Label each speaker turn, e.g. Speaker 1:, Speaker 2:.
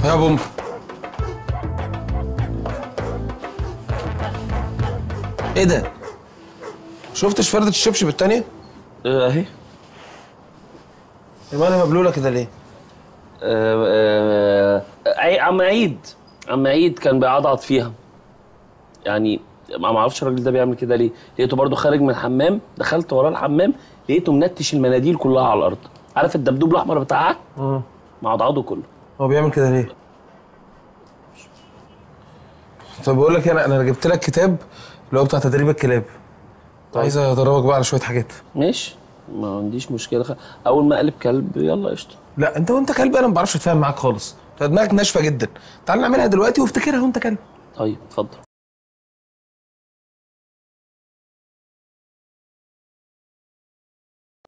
Speaker 1: يا بوم ايه ده شفتش فردة الشبشب التانية؟
Speaker 2: آه، اهي
Speaker 1: يا مالها مبلولة كده ليه؟
Speaker 2: آه، آه، عي- عم عيد عم عيد كان بيعضعض فيها يعني ما ما اعرفش الراجل ده بيعمل كده ليه لقيته برضو خارج من الحمام دخلت وراه الحمام لقيته منتش المناديل كلها على الارض عارف الدبدوب الاحمر بتاعها
Speaker 1: اه
Speaker 2: معضعضه كله
Speaker 1: هو بيعمل كده ليه؟ طب بقول لك إيه، انا انا جبت لك كتاب اللي هو بتاع تدريب الكلاب عايز ادربك بقى على شويه حاجات
Speaker 2: ماشي ما عنديش مشكله خ... اول ما اقلب كلب يلا قشطه
Speaker 1: لا انت وانت كلب انا ما بعرفش اتفاهم معاك خالص انت دماغك ناشفه جدا تعال نعملها دلوقتي وافتكرها وانت كلب
Speaker 2: طيب اتفضل